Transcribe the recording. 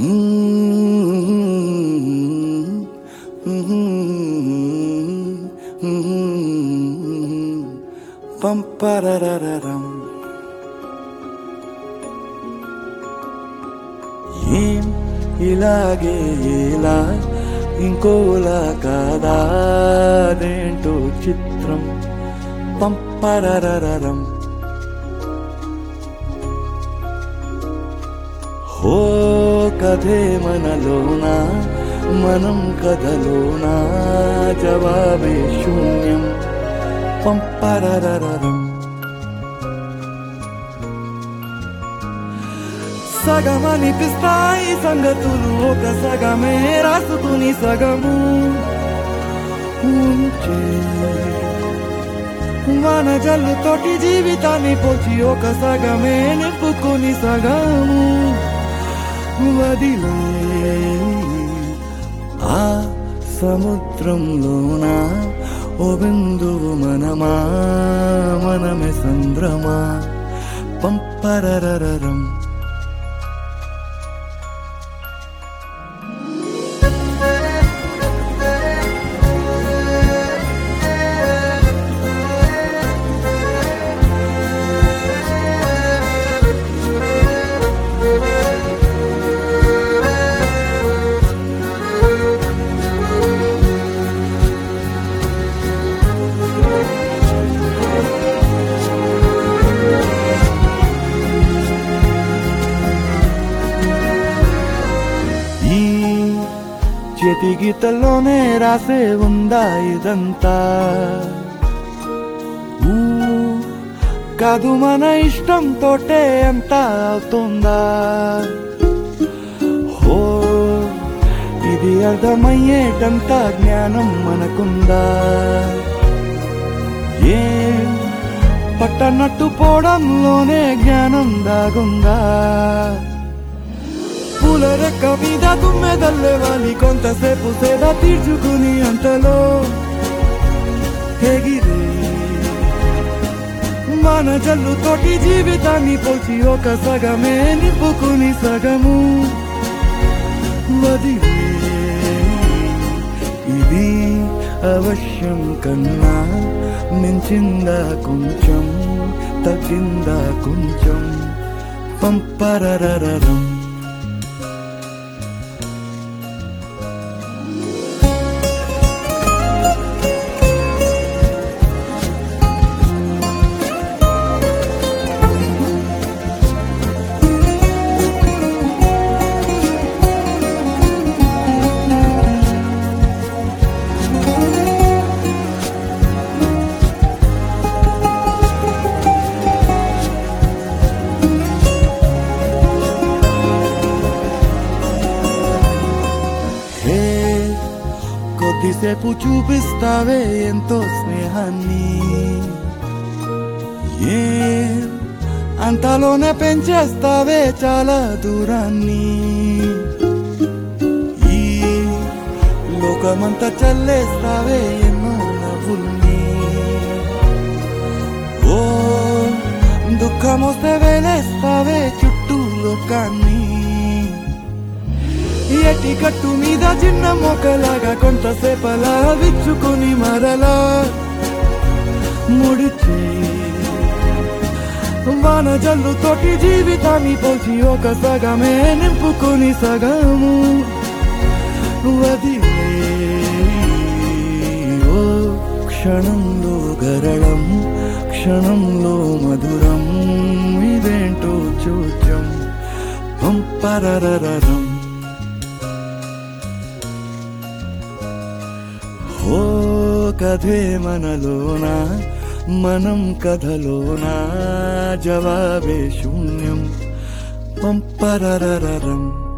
పంపరరరం ఏం ఇలాగే ఇలా ఇంకోలా కాదాదేంటో చిత్రం పంపరరరం హో కథే మనలోన మనం కథలోన జవాబే శూన్యం పంపరరరం సగమనిపిస్తాయి సంగతులు ఒక సగమే రాసుకుని సగము ఉంచే మన జల్లుతోటి జీవితాన్ని పోచి ఒక సగమే నింపుకుని సగము వదిలే ఆ సముద్రంలోన ఓ బిందువు మనమా మనమే సంద్రమా పంపరరరం ఈ చేతి గీతల్లోనే రాసే ఉందా ఇదంతా ఊ, కాదు మన ఇష్టం తోటే ఎంత అవుతుందా హో ఇది అర్థమయ్యేటంత జ్ఞానం మనకుందా ఏం పట్టనట్టు పోవడంలోనే జ్ఞానం దాగుందా పూల రెక్క మీద తుమ్మెదల్లే వాలి కొంతసేపు సేద తీర్చుకుని అంతలో ఎగిరే మన జల్లుతోటి జీవితాన్ని పోచి ఒక సగమే నింపుకుని సగము వదిలే ఇది అవశ్యం కన్నా మించిందా కొంచెం తగ్గిందా కొంచెం పంపరరరం హే కొద్దిసేపు చూపిస్తావే ఎంతో స్నేహాన్ని ఏ అంతలోనే పెంచేస్తావే చాలా దూరాన్ని ఈ లోకమంతా చల్లేస్తావే ఎన్నో నవ్వుల్ని ఓ దుఃఖం వస్తే వేలేస్తావే చుట్టూ లోకాన్ని ఎటి గట్టు మీద చిన్న మొక్కలాగా కొంతసేపలా విచ్చుకొని మరలా ముడిచి వాన జల్లుతోటి జీవితాన్ని పోచి ఒక సగమే నింపుకొని సగము వదిలే ఓ క్షణంలో గరళం క్షణంలో మధురం ఇదేంటో చూచం పంపరరరం ఓ కథే మనలోన మనం కథలోన జవాబే శూన్యం పంపరరరం